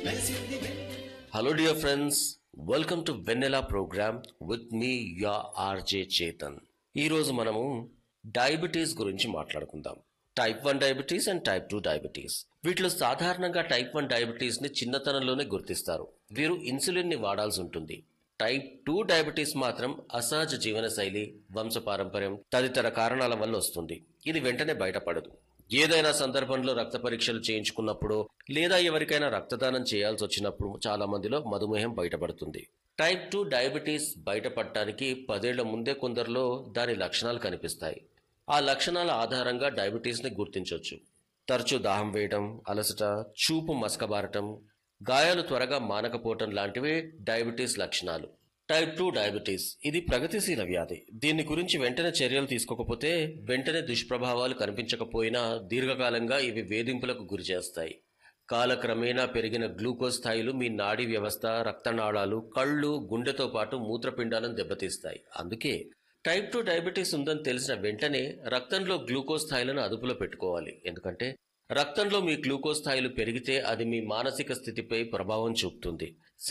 Hello, dear friends. Welcome to Vanilla program with me, your RJ Chetan. ఈ రోజు మనము diabetes గురించి మాట్లాడుకుందాం type one diabetes and type two diabetes వీటిలో సాధారణంగా టైప్ వన్ డయాబెటీస్ ని చిన్నతనంలోనే గుర్తిస్తారు వీరు ఇన్సులిన్ ని వాడాల్సి ఉంటుంది టైప్ టూ డయాబెటీస్ మాత్రం అసహజ జీవనశైలి వంశపారంపర్యం తదితర కారణాల వల్ల వస్తుంది ఇది వెంటనే బయటపడదు ఏదైనా సందర్భంలో రక్త పరీక్షలు చేయించుకున్నప్పుడు లేదా ఎవరికైనా రక్తదానం చేయాల్సి వచ్చినప్పుడు చాలా మందిలో మధుమేహం బయటపడుతుంది టైప్ టూ డయాబెటీస్ బయటపడటానికి పదేళ్ల ముందే కొందరిలో దాని లక్షణాలు కనిపిస్తాయి ఆ లక్షణాల ఆధారంగా డయాబెటీస్ని గుర్తించవచ్చు తరచూ దాహం వేయడం అలసట చూపు మసకబారటం గాయాలు త్వరగా మానకపోవటం లాంటివే డయాబెటీస్ లక్షణాలు టైప్ టూ డయాబెటీస్ ఇది ప్రగతిశీల వ్యాధి దీని గురించి వెంటనే చర్యలు తీసుకోకపోతే వెంటనే దుష్ప్రభావాలు కనిపించకపోయినా దీర్ఘకాలంగా ఇవి వేధింపులకు గురి చేస్తాయి కాలక్రమేణా పెరిగిన గ్లూకోజ్ స్థాయిలు మీ నాడీ వ్యవస్థ రక్తనాళాలు కళ్ళు గుండెతో పాటు మూత్రపిండాలను దెబ్బతీస్తాయి అందుకే టైప్ టూ డయాబెటీస్ ఉందని తెలిసిన వెంటనే రక్తంలో గ్లూకోజ్ స్థాయిలను అదుపులో పెట్టుకోవాలి ఎందుకంటే రక్తంలో మీ గ్లూకోజ్ స్థాయిలు పెరిగితే అది మీ మానసిక స్థితిపై ప్రభావం చూపుతుంది